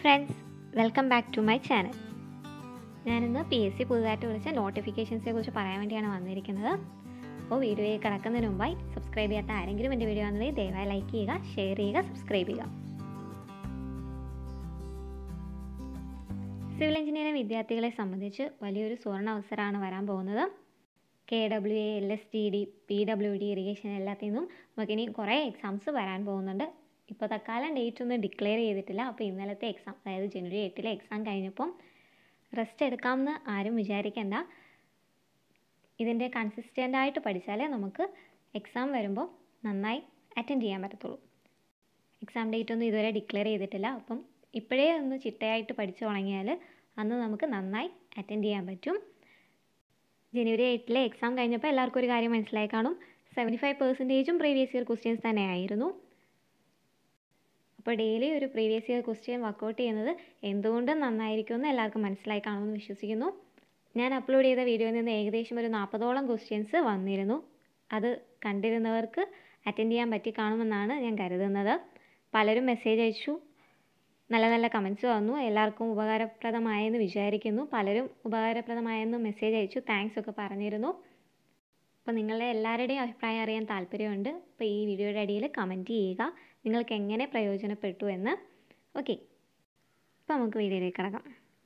friends welcome back to my channel ഞാനിന്ന് P S C പുതുതായിട്ട് വിളിച്ച നോട്ടിഫിക്കേഷൻസിനെ കുറിച്ച് പറയാൻ വേണ്ടിയാണ് വന്നിരിക്കുന്നത് അപ്പോൾ വീഡിയോയിൽ കിടക്കുന്നതിന് മുമ്പായി സബ്സ്ക്രൈബ് ചെയ്യാത്ത ആരെങ്കിലും എൻ്റെ വീഡിയോ വന്നത് ദയവായി ലൈക്ക് ചെയ്യുക ഷെയർ ചെയ്യുക സബ്സ്ക്രൈബ് ചെയ്യുക സിവിൽ എഞ്ചിനീയറിംഗ് വിദ്യാർത്ഥികളെ സംബന്ധിച്ച് വലിയൊരു സുവർണ അവസരമാണ് വരാൻ പോകുന്നത് K W A L S T D P W D irrigation എല്ലാത്തിൽ നിന്നും നമുക്കിനി കുറേ എക്സാംസ് വരാൻ പോകുന്നുണ്ട് ഇപ്പോൾ തൽക്കാലം ഡേറ്റ് ഒന്നും ഡിക്ലെയർ ചെയ്തിട്ടില്ല അപ്പോൾ ഇന്നലത്തെ എക്സാം അതായത് ജനുവരി എട്ടിലെ എക്സാം കഴിഞ്ഞപ്പം റെസ്റ്റ് എടുക്കാമെന്ന് ആരും വിചാരിക്കേണ്ട ഇതിൻ്റെ കൺസിസ്റ്റൻ്റ് ആയിട്ട് പഠിച്ചാലേ നമുക്ക് എക്സാം വരുമ്പോൾ നന്നായി അറ്റൻഡ് ചെയ്യാൻ പറ്റത്തുള്ളൂ എക്സാം ഡേറ്റ് ഒന്നും ഇതുവരെ ഡിക്ലെയർ ചെയ്തിട്ടില്ല അപ്പം ഇപ്പോഴേ ഒന്ന് ചിട്ടയായിട്ട് പഠിച്ചു തുടങ്ങിയാൽ അന്ന് നമുക്ക് നന്നായി അറ്റൻഡ് ചെയ്യാൻ പറ്റും ജനുവരി എട്ടിലെ എക്സാം കഴിഞ്ഞപ്പോൾ എല്ലാവർക്കും ഒരു കാര്യം മനസ്സിലായി കാണും സെവൻറ്റി ഫൈവ് പെർസെൻറ്റേജും പ്രീവിയസ് ഇയർ ക്വസ്റ്റ്യൻസ് തന്നെയായിരുന്നു അപ്പോൾ ഡെയിലി ഒരു പ്രീവിയസ് ഇയർ ക്വസ്റ്റ്യൻ വർക്കൗട്ട് ചെയ്യുന്നത് എന്തുകൊണ്ടും നന്നായിരിക്കുമെന്ന് എല്ലാവർക്കും മനസ്സിലായി കാണുമെന്ന് വിശ്വസിക്കുന്നു ഞാൻ അപ്ലോഡ് ചെയ്ത വീഡിയോയിൽ നിന്ന് ഏകദേശം ഒരു നാൽപ്പതോളം ക്വസ്റ്റ്യൻസ് വന്നിരുന്നു അത് കണ്ടിരുന്നവർക്ക് അറ്റൻഡ് ചെയ്യാൻ പറ്റി കാണുമെന്നാണ് ഞാൻ കരുതുന്നത് പലരും മെസ്സേജ് അയച്ചു നല്ല നല്ല കമൻസ് വന്നു എല്ലാവർക്കും ഉപകാരപ്രദമായെന്ന് വിചാരിക്കുന്നു പലരും ഉപകാരപ്രദമായെന്ന് മെസ്സേജ് അയച്ചു താങ്ക്സ് ഒക്കെ പറഞ്ഞിരുന്നു അപ്പോൾ നിങ്ങളുടെ എല്ലാവരുടെയും അഭിപ്രായം അറിയാൻ താല്പര്യമുണ്ട് അപ്പോൾ ഈ വീഡിയോയുടെ അടിയിൽ കമൻറ്റ് ചെയ്യുക നിങ്ങൾക്ക് എങ്ങനെ പ്രയോജനപ്പെട്ടു എന്ന് ഓക്കെ അപ്പോൾ നമുക്ക് വീഡിയോയിലേക്ക് കിടക്കാം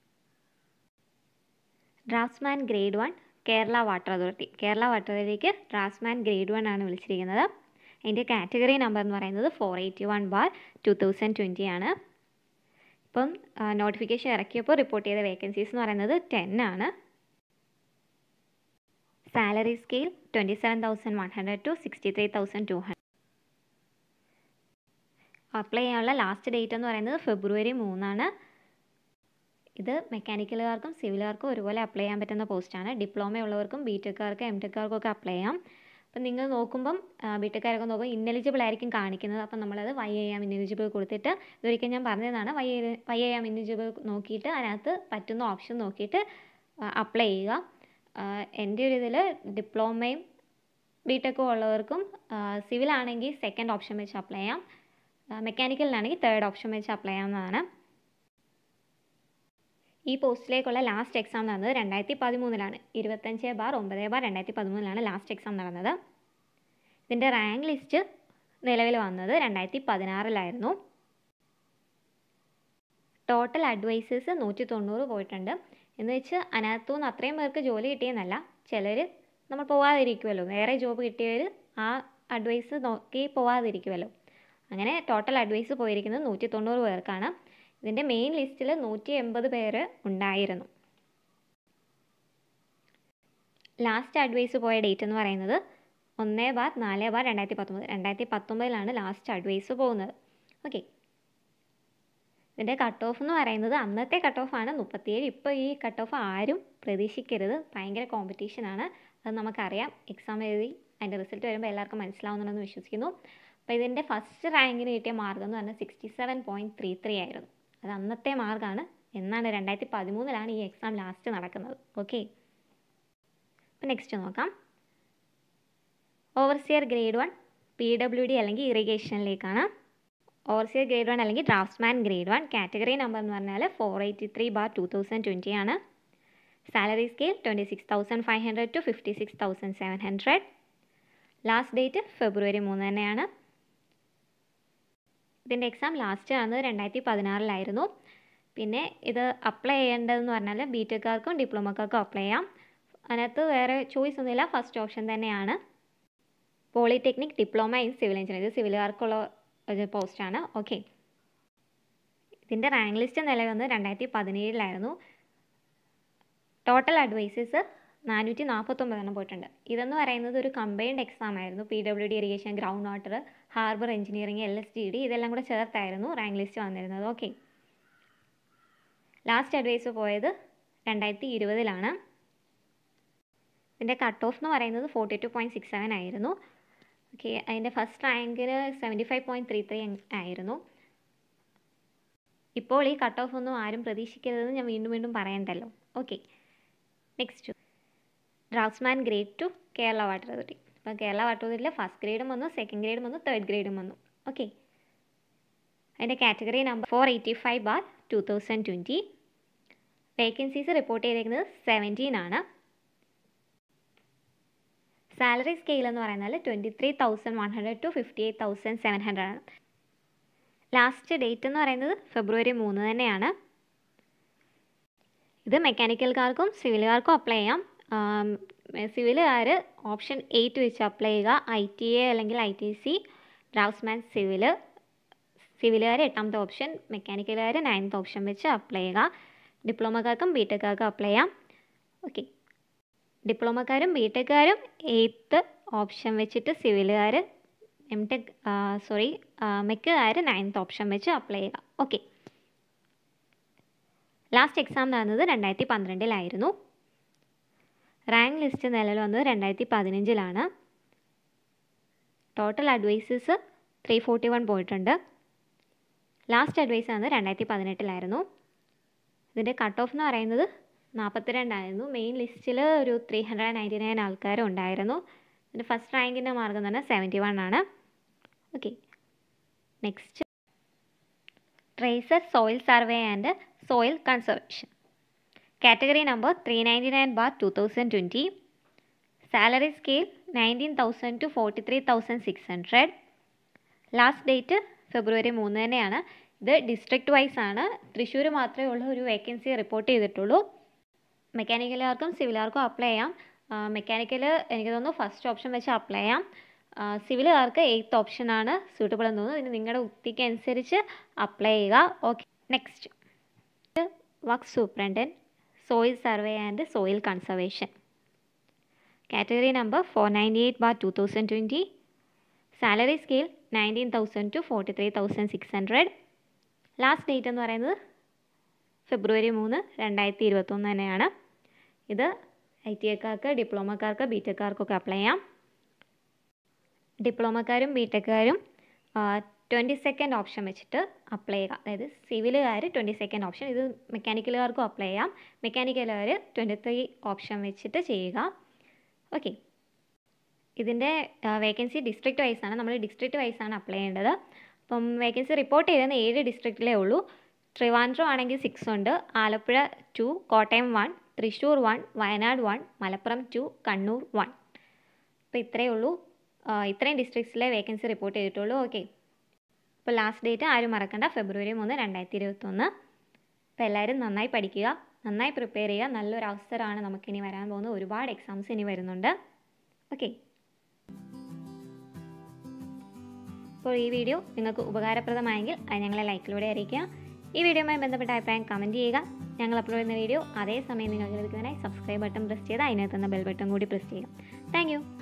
draftsman grade one Kerala water authority Kerala water അതോറിറ്റിക്ക് ഡ്രാഫ്റ്റ്സ്മാൻ ഗ്രേഡ് വൺ ആണ് വിളിച്ചിരിക്കുന്നത് അതിൻ്റെ കാറ്റഗറി നമ്പർ എന്ന് പറയുന്നത് four eighty one bar two thousand twenty ആണ് ഇപ്പം നോട്ടിഫിക്കേഷൻ ഇറക്കിയപ്പോൾ റിപ്പോർട്ട് ചെയ്ത വേക്കൻസീസ് എന്ന് പറയുന്നത് ടെൻ ആണ് salary scale twenty seven thousand one hundred to sixty three thousand two hundred apply ചെയ്യാനുള്ള ലാസ്റ്റ് ഡേറ്റ് എന്ന് പറയുന്നത് ഫെബ്രുവരി മൂന്നാണ് ഇത് മെക്കാനിക്കലുകാർക്കും സിവിലുകാർക്കും ഒരുപോലെ അപ്ലൈ ചെയ്യാൻ പറ്റുന്ന പോസ്റ്റാണ് ഡിപ്ലോമ ഉള്ളവർക്കും ബി ടെക്കാർക്ക് എം ടെക്കാർക്കും ഒക്കെ അപ്ലൈ ചെയ്യാം അപ്പം നിങ്ങൾ നോക്കുമ്പം ബി ടെക്കാരൊക്കെ നോക്കുമ്പോൾ ഇന്നലിജിബിൾ ആയിരിക്കും കാണിക്കുന്നത് അപ്പം നമ്മളത് വൈ എ എം ഇന്നലിജിബിൾ കൊടുത്തിട്ട് ഇതൊരിക്കൽ ഞാൻ പറഞ്ഞതാണ് Y A Y A M ineligible നോക്കിയിട്ട് അതിനകത്ത് പറ്റുന്ന ഓപ്ഷൻ നോക്കിയിട്ട് അപ്ലൈ ചെയ്യുക എൻ്റെ ഒരു ഇതിൽ ഡിപ്ലോമയും ബി ടെക്കും ഉള്ളവർക്കും സിവിൽ ആണെങ്കിൽ സെക്കൻഡ് ഓപ്ഷൻ വെച്ച് അപ്ലൈ ചെയ്യാം മെക്കാനിക്കലിനാണെങ്കിൽ തേർഡ് ഓപ്ഷൻ വെച്ച് അപ്ലൈ ചെയ്യാവുന്നതാണ് ഈ പോസ്റ്റിലേക്കുള്ള ലാസ്റ്റ് എക്സാം നടന്നത് രണ്ടായിരത്തി പതിമൂന്നിലാണ് ഇരുപത്തഞ്ച് ബാർ ഒമ്പത് ബാർ രണ്ടായിരത്തി പതിമൂന്നിലാണ് ലാസ്റ്റ് എക്സാം നടന്നത് ഇതിൻ്റെ റാങ്ക് ലിസ്റ്റ് നിലവിൽ വന്നത് രണ്ടായിരത്തി പതിനാറിലായിരുന്നു ടോട്ടൽ അഡ്വൈസേഴ്സ് നൂറ്റി തൊണ്ണൂറ് പോയിട്ടുണ്ട് എന്ന് വെച്ച് അതിനകത്തുനിന്ന് അത്രയും പേർക്ക് ജോലി കിട്ടിയെന്നല്ല ചിലർ നമ്മൾ പോവാതിരിക്കുമല്ലോ വേറെ ജോബ് കിട്ടിയവർ ആ അഡ്വൈസ് നോക്കി പോവാതിരിക്കുമല്ലോ അങ്ങനെ ടോട്ടൽ അഡ്വൈസ് പോയിരിക്കുന്നത് നൂറ്റി തൊണ്ണൂറ് പേർക്കാണ് ഇതിൻ്റെ മെയിൻ ലിസ്റ്റിൽ നൂറ്റി എൺപത് പേര് ഉണ്ടായിരുന്നു ലാസ്റ്റ് അഡ്വൈസ് പോയ ഡേറ്റ് എന്ന് പറയുന്നത് ഒന്ന് ബാർ നാല് ബാർ രണ്ടായിരത്തി പത്തൊമ്പത് രണ്ടായിരത്തി പത്തൊമ്പതിലാണ് ലാസ്റ്റ് അഡ്വൈസ് പോകുന്നത് ഓക്കെ ഇതിൻ്റെ കട്ട് ഓഫ് എന്ന് പറയുന്നത് അന്നത്തെ കട്ട് ഓഫാണ് മുപ്പത്തിയേഴ് ഇപ്പോൾ ഈ കട്ട് ഓഫ് ആരും പ്രതീക്ഷിക്കരുത് ഭയങ്കര കോമ്പറ്റീഷനാണ് അത് നമുക്കറിയാം എക്സാം എഴുതി അതിൻ്റെ റിസൾട്ട് വരുമ്പോൾ എല്ലാവർക്കും മനസ്സിലാവുന്നുണ്ടെന്ന് വിശ്വസിക്കുന്നു അപ്പോൾ ഇതിൻ്റെ ഫസ്റ്റ് റാങ്കിന് കിട്ടിയ മാർക്ക് എന്ന് പറഞ്ഞാൽ sixty seven point three three ആയിരുന്നു അത് അന്നത്തെ മാർക്കാണ് എന്നാണ് രണ്ടായിരത്തി പതിമൂന്നിലാണ് ഈ എക്സാം ലാസ്റ്റ് നടക്കുന്നത് ഓക്കെ അപ്പോൾ നെക്സ്റ്റ് നോക്കാം overseer grade one P W D അല്ലെങ്കിൽ ഇറിഗേഷനിലേക്കാണ് ഓവർസിയർ ഗ്രേഡ് വൺ അല്ലെങ്കിൽ draftsman grade one category number എന്ന് പറഞ്ഞാൽ four eighty three bar two thousand twenty ആണ് salary scale twenty six thousand five hundred to fifty six thousand seven hundred last date ഫെബ്രുവരി മൂന്ന് തന്നെയാണ് ഇതിൻ്റെ എക്സാം ലാസ്റ്റ് ആണെന്നത് രണ്ടായിരത്തി പതിനാറിലായിരുന്നു പിന്നെ ഇത് അപ്ലൈ ചെയ്യേണ്ടതെന്ന് പറഞ്ഞാൽ ബി ടെക്കാർക്കും ഡിപ്ലോമക്കാർക്കും അപ്ലൈ ചെയ്യാം അതിനകത്ത് വേറെ ചോയ്സ് ഒന്നുമില്ല ഫസ്റ്റ് ഓപ്ഷൻ തന്നെയാണ് polytechnic diploma in civil engineer ഇത് സിവിലുകാർക്കുള്ള ഒരു പോസ്റ്റാണ് ഓക്കെ ഇതിൻ്റെ റാങ്ക് ലിസ്റ്റ് നിലവിൽ വന്ന് രണ്ടായിരത്തി പതിനേഴിലായിരുന്നു ടോട്ടൽ അഡ്വൈസസ് നാനൂറ്റി നാൽപ്പത്തൊമ്പതെണ്ണം പോയിട്ടുണ്ട് ഇതെന്ന് പറയുന്നത് ഒരു കമ്പൈൻഡ് എക്സാം ആയിരുന്നു P W D irrigation ground water harbour engineering L S D D ഇതെല്ലാം കൂടെ ചേർത്തായിരുന്നു റാങ്ക് ലിസ്റ്റ് വന്നിരുന്നത് ഓക്കെ ലാസ്റ്റ് അഡ്വൈസ് പോയത് രണ്ടായിരത്തി ഇരുപതിലാണ് ഇതിൻ്റെ കട്ട് ഓഫ് എന്ന് പറയുന്നത് forty two point six seven ആയിരുന്നു ഓക്കെ അതിൻ്റെ ഫസ്റ്റ് റാങ്കിന് seventy five point three three ആയിരുന്നു ഇപ്പോൾ ഈ കട്ട് ഓഫ് ഒന്നും ആരും പ്രതീക്ഷിക്കരുതെന്ന് ഞാൻ വീണ്ടും വീണ്ടും പറയണ്ടല്ലോ okay next draftsman grade two Kerala water authority അപ്പോൾ കേരള വാട്ടർ അതോറിറ്റിയിൽ ഫസ്റ്റ് ഗ്രേഡും വന്നു സെക്കൻഡ് ഗ്രേഡും വന്നു തേർഡ് ഗ്രേഡും വന്നു ഓക്കെ അതിൻ്റെ category number four eighty five bar two thousand twenty vacancies report ചെയ്തേക്കുന്നത് സെവൻറ്റീൻ ആണ് സാലറി സ്കെയിൽ എന്ന് പറയുന്നത് twenty three thousand one hundred to fifty eight thousand seven hundred ആണ് ലാസ്റ്റ് ഡേറ്റ് എന്ന് പറയുന്നത് ഫെബ്രുവരി മൂന്ന് തന്നെയാണ് ഇത് മെക്കാനിക്കൽക്കാർക്കും സിവിലുകാർക്കും അപ്ലൈ ചെയ്യാം സിവിലുകാർ ഓപ്ഷൻ എയ്റ്റ് വെച്ച് അപ്ലൈ ചെയ്യുക ഐ ടി എ അല്ലെങ്കിൽ I T C draftsman civil സിവിലുകാർ എട്ടാമത്തെ ഓപ്ഷൻ മെക്കാനിക്കലുകാർ നയൻത്ത് ഓപ്ഷൻ വെച്ച് അപ്ലൈ ചെയ്യുക ഡിപ്ലോമക്കാർക്കും ബി ടെക്കാർക്കും അപ്ലൈ ചെയ്യാം ഓക്കെ ഡിപ്ലോമക്കാരും ബി ടെക്കാരും എയ്ത്ത് ഓപ്ഷൻ വെച്ചിട്ട് സിവിലുകാർ എം ടെക് സോറി മെക്കുകാർ നയൻത്ത് ഓപ്ഷൻ വെച്ച് അപ്ലൈ ചെയ്യുക ഓക്കെ ലാസ്റ്റ് എക്സാം നടന്നത് രണ്ടായിരത്തി പന്ത്രണ്ടിലായിരുന്നു റാങ്ക് ലിസ്റ്റ് നിലവിൽ വന്നത് രണ്ടായിരത്തി പതിനഞ്ചിലാണ് total advices three forty one പോയിട്ടുണ്ട് ലാസ്റ്റ് അഡ്വൈസ് വന്നത് രണ്ടായിരത്തി പതിനെട്ടിലായിരുന്നു ഇതിൻ്റെ കട്ട് ഓഫ് എന്ന് പറയുന്നത് നാൽപ്പത്തിരണ്ടായിരുന്നു മെയിൻ ലിസ്റ്റിൽ ഒരു ത്രീ ഹൺഡ്രഡ് നയൻറ്റി നയൻ ആൾക്കാരും ഉണ്ടായിരുന്നു ഇതിൻ്റെ ഫസ്റ്റ് റാങ്കിൻ്റെ മാർഗം തന്നെ സെവൻറ്റി വൺ ആണ് okay next tracer soil survey and soil conservation category number three ninety nine bar two thousand twenty salary scale nineteen thousand to forty three thousand six hundred last date ഫെബ്രുവരി മൂന്ന് തന്നെയാണ് ഇത് district vice ആണ് തൃശ്ശൂർ മാത്രമേ ഉള്ള ഒരു vacancy report ചെയ്തിട്ടുള്ളൂ മെക്കാനിക്കലുകാർക്കും സിവിലുകാർക്കും apply ചെയ്യാം മെക്കാനിക്കൽ എനിക്ക് തോന്നുന്നു ഫസ്റ്റ് ഓപ്ഷൻ വെച്ച് അപ്ലൈ ചെയ്യാം സിവിലുകാർക്ക് എയ്ത്ത് ഓപ്ഷനാണ് സൂട്ടബിൾ എന്ന് തോന്നുന്നു ഇതിന് നിങ്ങളുടെ ഉത്തിക്ക് അനുസരിച്ച് അപ്ലൈ ചെയ്യുക okay next work superintendent soil survey and soil conservation category number four ninety eight bar two thousand twenty salary scale nineteen thousand to forty three thousand six hundred last date എന്ന് പറയുന്നത് ഫെബ്രുവരി മൂന്ന് രണ്ടായിരത്തി ഇരുപത്തൊന്ന് തന്നെയാണ് ഇത് I T ഐക്കാർക്ക് ഡിപ്ലോമക്കാർക്ക് ബി ടെക്കാർക്കൊക്കെ അപ്ലൈ ചെയ്യാം ഡിപ്ലോമക്കാരും ബി ടെക്കാരും ട്വൻറ്റി സെക്കൻഡ് ഓപ്ഷൻ വെച്ചിട്ട് അപ്ലൈ ചെയ്യുക അതായത് സിവിലുകാർ ട്വൻറ്റി സെക്കൻഡ് ഓപ്ഷൻ ഇത് മെക്കാനിക്കലുകാർക്കും അപ്ലൈ ചെയ്യാം മെക്കാനിക്കലുകാർ ട്വൻറ്റി ത്രീ ഓപ്ഷൻ വെച്ചിട്ട് ചെയ്യുക ഓക്കെ ഇതിൻ്റെ വേക്കൻസി ഡിസ്ട്രിക്റ്റ് വൈസ് ആണ് നമ്മൾ ഡിസ്ട്രിക്റ്റ് വൈസ് ആണ് അപ്ലൈ ചെയ്യേണ്ടത് അപ്പം വേക്കൻസി റിപ്പോർട്ട് ചെയ്തത് ഏഴ് ഡിസ്ട്രിക്റ്റിലേ ഉള്ളൂ ട്രിവാൻഡ്രം ആണെങ്കിൽ സിക്സ് ഉണ്ട് Alappuzha two Kottayam one Thrissur one Wayanad one Malappuram two Kannur one അപ്പോൾ ഇത്രയേ ഉള്ളൂ ഇത്രയും ഡിസ്ട്രിക്ട്സിലെ വേക്കൻസി റിപ്പോർട്ട് ചെയ്തിട്ടുള്ളൂ ഓക്കെ അപ്പോൾ ലാസ്റ്റ് ഡേറ്റ് ആരും മറക്കണ്ട ഫെബ്രുവരി മൂന്ന് രണ്ടായിരത്തി ഇരുപത്തൊന്ന് അപ്പോൾ എല്ലാവരും നന്നായി പഠിക്കുക നന്നായി പ്രിപ്പയർ ചെയ്യുക നല്ലൊരു അവസരമാണ് നമുക്കിനി വരാൻ പോകുന്നത് ഒരുപാട് എക്സാംസ് ഇനി വരുന്നുണ്ട് ഓക്കെ അപ്പോൾ ഈ വീഡിയോ നിങ്ങൾക്ക് ഉപകാരപ്രദമായെങ്കിൽ അത് ഞങ്ങളെ ലൈക്കിലൂടെ അറിയിക്കുക ഈ വീഡിയോയുമായി ബന്ധപ്പെട്ട അഭിപ്രായം കമൻറ്റ് ചെയ്യുക ഞങ്ങൾ അപ്ലോഡ് ചെയ്യുന്ന വീഡിയോ അതേസമയം നിങ്ങൾക്ക് ലഭിക്കുന്നതിനായി സബ്സ്ക്രൈബ് ബട്ടൺ പ്രസ് ചെയ്ത് അതിനകത്തുനിന്ന് ബെൽ ബട്ടൺ കൂടി പ്രസ് ചെയ്യുക താങ്ക്